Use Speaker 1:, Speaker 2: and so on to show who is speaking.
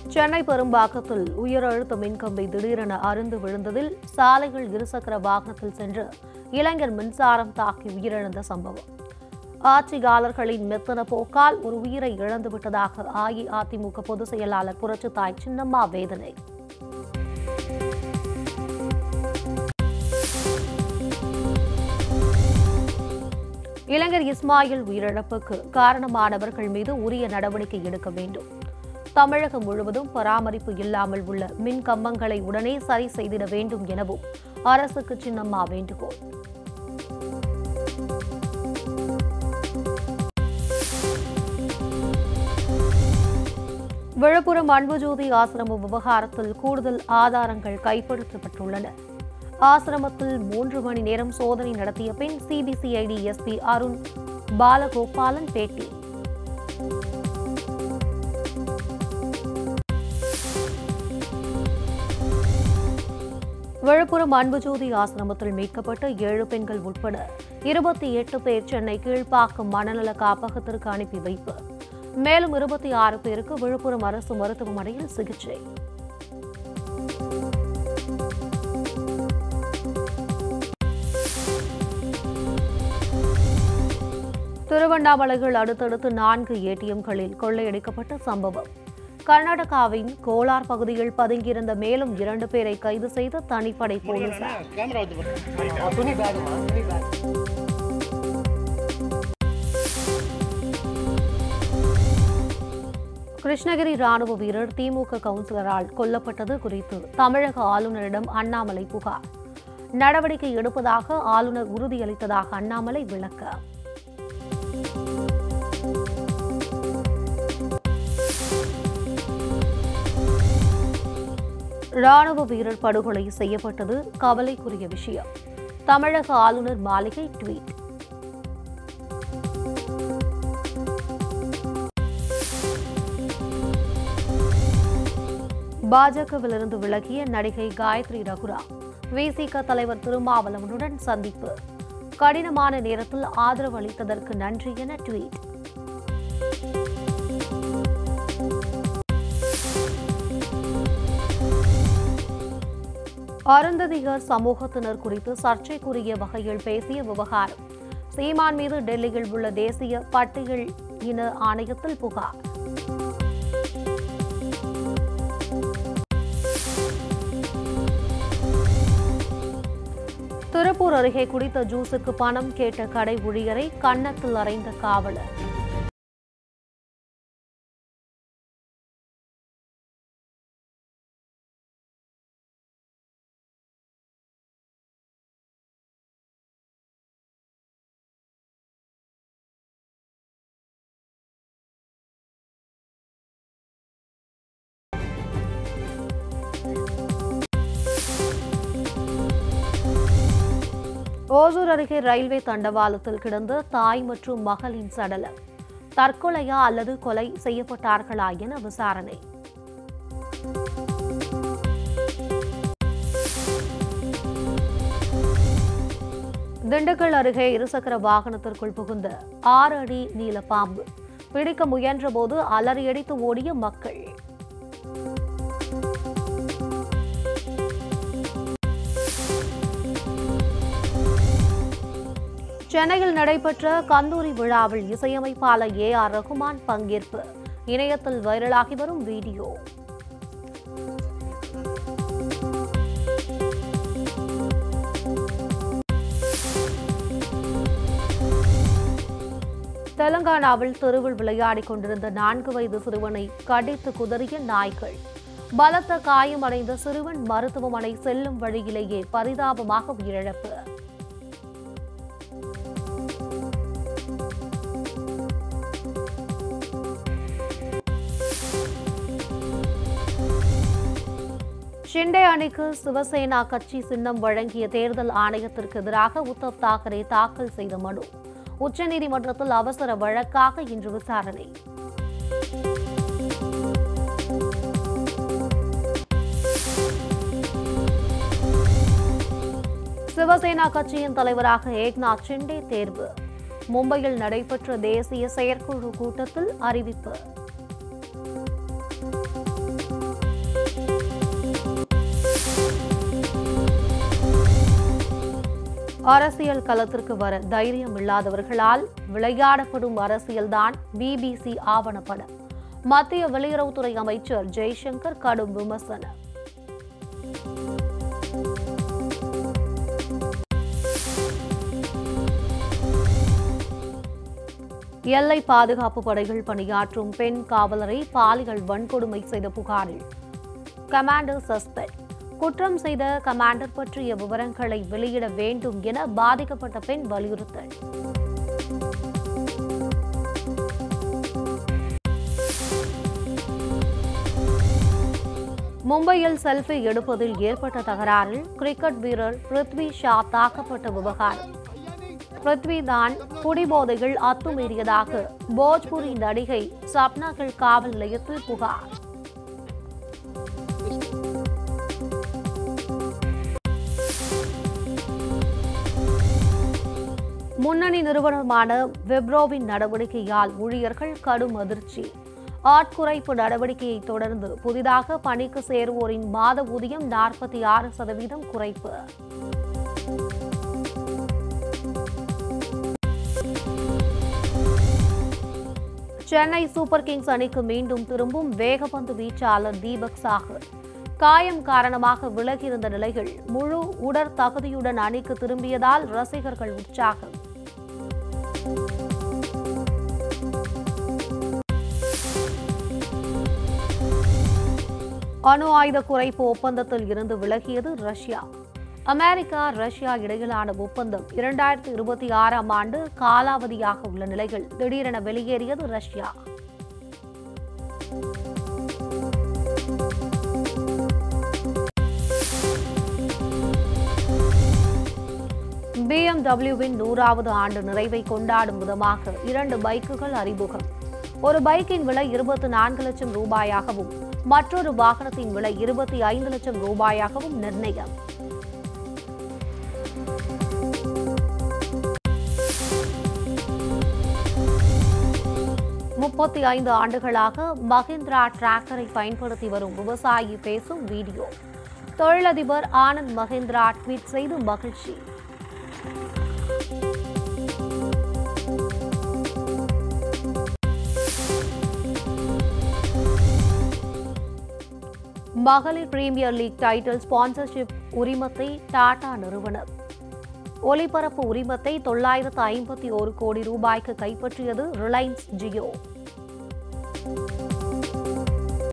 Speaker 1: சென்னை பெரும்பாக்கத்தில் உயரழுத்த மின்கம்பி திடீரென அருந்து விழுந்ததில் சாலையில் இருசக்கர வாகனத்தில் சென்று இளைஞர் மின்சாரம் தாக்கி உயிரிழந்த சம்பவம் ஆட்சியாளர்களின் மெத்தன போக்கால் ஒரு உயிரை இழந்துவிட்டதாக அஇஅதிமுக பொதுச் செயலாளர் புரட்சித்தாய் சின்னம்மா வேதனை இளைஞர் இஸ்மாயில் உயிரிழப்புக்கு காரணமானவர்கள் மீது உரிய நடவடிக்கை எடுக்க வேண்டும் தமிழகம் முழுவதும் பராமரிப்பு இல்லாமல் உள்ள மின் கம்பங்களை உடனே சரி செய்திட வேண்டும் எனவும் அரசுக்கு சின்னம்மா வேண்டுகோள் விழுப்புரம் அன்புஜோதி ஆசிரம விவகாரத்தில் கூடுதல் ஆதாரங்கள் கைப்பற்றப்பட்டுள்ளன ஆசிரமத்தில் மூன்று மணி நேரம் சோதனை நடத்திய பின் சிபிசிஐடி எஸ்பி அருண் பாலகோபாலன் பேட்டி விழுப்புரம் அன்புஜோதி ஆசிரமத்தில் மீட்கப்பட்ட ஏழு பெண்கள் உட்பட இருபத்தி எட்டு பேர் சென்னை கீழ்ப்பாக்கம் மனநல காப்பகத்திற்கு அனுப்பி வைப்பு மேலும் இருபத்தி ஆறு பேருக்கு விழுப்புரம் அரசு மருத்துவமனையில் சிகிச்சை திருவண்ணாமலையில் அடுத்தடுத்து நான்கு ஏடிஎம்களில் கொள்ளையடிக்கப்பட்ட சம்பவம் கர்நாடகாவின் கோலார் பகுதியில் பதுங்கியிருந்த மேலும் இரண்டு பேரை கைது செய்த தனிப்படை போலீசார்
Speaker 2: கேமரா வந்து துணி பேகுமா துணி பேக்
Speaker 1: கிருஷ்ணகிரி ராணுவ வீரர் திமுக கவுன்சிலரால் கொல்லப்பட்டது குறித்து தமிழக ஆளுநரிடம் அண்ணாமலை புகார் நடவடிக்கை எடுப்பதாக ஆளுநர் உறுதியளித்ததாக அண்ணாமலை விளக்கம் ராணுவ வீரர் படுகொலை செய்யப்பட்டது கவலைக்குரிய விஷயம் தமிழக ஆளுநர் மாளிகை ட்வீட் பாஜகவிலிருந்து விலகிய நடிகை காயத்ரி ரகுராம் விசிக தலைவர் திருமாவளவனுடன் சந்திப்பு கடினமான நேரத்தில் ஆதரவு அளித்ததற்கு நன்றி என ட்வீட் அருந்ததியர் சமூகத்தினர் குறித்து சர்ச்சைக்குரிய வகையில் பேசிய விவகாரம் சீமான் மீது டெல்லியில் உள்ள தேசிய பட்டியல் இன ஆணையத்தில் புகார் திருப்பூர் அருகே குடித்த ஜூஸுக்கு பணம் கேட்ட கடை ஊழியரை கன்னத்தில் அறைந்த காவலர் ஓசூர் அருகே ரயில்வே தண்டவாளத்தில் கிடந்த தாய் மற்றும் மகளின் சடலம் தற்கொலையா அல்லது கொலை செய்யப்பட்டார்களா என விசாரணை திண்டுக்கல் அருகே இருசக்கர வாகனத்திற்குள் புகுந்த ஆறு அடி நீல பாம்பு பிடிக்க முயன்றபோது அலறியடித்து ஓடிய மக்கள் சென்னையில் நடைபெற்ற கந்தூரி விழாவில் இசையமைப்பாளர் ஏ ஆர் ரகுமான் பங்கேற்பு இணையத்தில் வைரலாகி வரும் வீடியோ தெலங்கானாவில் தெருவில் விளையாடிக் கொண்டிருந்த நான்கு வயது சிறுவனை கடித்து குதறிய நாய்கள் பலத்த காயமடைந்த சிறுவன் மருத்துவமனை செல்லும் வழியிலேயே பரிதாபமாக உயிரிழப்பு ஷிண்டே அணிக்கு சிவசேனா கட்சி சின்னம் வழங்கிய தேர்தல் ஆணையத்திற்கு எதிராக உத்தவ் தாக்கரே தாக்கல் செய்த மனு உச்சநீதிமன்றத்தில் அவசர வழக்காக இன்று விசாரணை சிவசேனா கட்சியின் தலைவராக ஏக்நாத் ஷிண்டே தேர்வு மும்பையில் நடைபெற்ற தேசிய செயற்குழு கூட்டத்தில் அறிவிப்பு அரசியல் களத்திற்கு வர தைரியம் இல்லாதவர்களால் விளையாடப்படும் அரசியல்தான் பிபிசி ஆவணப்படம் மத்திய வெளியுறவுத்துறை அமைச்சர் ஜெய்சங்கர் கடும் விமர்சனம் எல்லை பாதுகாப்பு படைகள் பணியாற்றும் பெண் காவலரை பாலியல் வன்கொடுமை செய்த புகாரில் கமாண்டர் சஸ்பெண்ட் குற்றம் செய்த கமாண்டர் பற்றிய விவரங்களை வெளியிட வேண்டும் என பாதிக்கப்பட்ட பெண் வலியுறுத்தல் மும்பையில் செல்ஃபி எடுப்பதில் ஏற்பட்ட தகராறில் கிரிக்கெட் வீரர் பிருத்வி ஷா தாக்கப்பட்ட விவகாரம் பிருத்வி தான் குடிபோதையில் அத்துமீறியதாக போஜ்புரி நடிகை சப்னாக்கள் காவல் நிலையத்தில் புகார் முன்னணி நிறுவனமான விப்ரோவின் நடவடிக்கையால் ஊழியர்கள் கடும் அதிர்ச்சி ஆட்குறைப்பு நடவடிக்கையை தொடர்ந்து புதிதாக பணிக்கு சேருவோரின் மாத ஊதியம் நாற்பத்தி ஆறு சதவீதம் குறைப்பு சென்னை சூப்பர் கிங்ஸ் அணிக்கு மீண்டும் திரும்பும் வேகப்பந்து வீச்சாளர் தீபக் சாகர் காயம் காரணமாக விலகியிருந்த நிலையில் முழு உடற் தகுதியுடன் அணிக்கு திரும்பியதால் ரசிகர்கள் உற்சாகம் அணு ஆயுத குறைப்பு ஒப்பந்தத்தில் இருந்து விலகியது ரஷ்யா அமெரிக்கா ரஷ்யா இடையிலான ஒப்பந்தம் இரண்டாயிரத்தி இருபத்தி ஆறாம் ஆண்டு காலாவதியாக உள்ள நிலையில் திடீரென வெளியேறியது ரஷ்யா பிஎம்டபிள்யூவின் நூறாவது ஆண்டு நிறைவை கொண்டாடும் விதமாக இரண்டு பைக்குகள் அறிமுகம் ஒரு பைக்கின் விலை இருபத்தி நான்கு லட்சம் ரூபாயாகவும் மற்றொரு வாகனத்தின் விலை இருபத்தி ஐந்து லட்சம் ரூபாயாகவும் நிர்ணயம் முப்பத்தி ஐந்து ஆண்டுகளாக மஹிந்திரா டிராக்டரை பயன்படுத்தி வரும் விவசாயி பேசும் வீடியோ தொழிலதிபர் ஆனந்த் மஹிந்திரா ட்வீட் செய்து மகிழ்ச்சி மகளிர் பிரீமியர் லீக் டைட்டில் ஸ்பான்சர்ஷிப் உரிமத்தை டாடா நிறுவனம் ஒலிபரப்பு உரிமத்தை தொள்ளாயிரத்து ஐம்பத்தி ஒரு கோடி ரூபாய்க்கு கைப்பற்றியது ரிலையன்ஸ் ஜியோ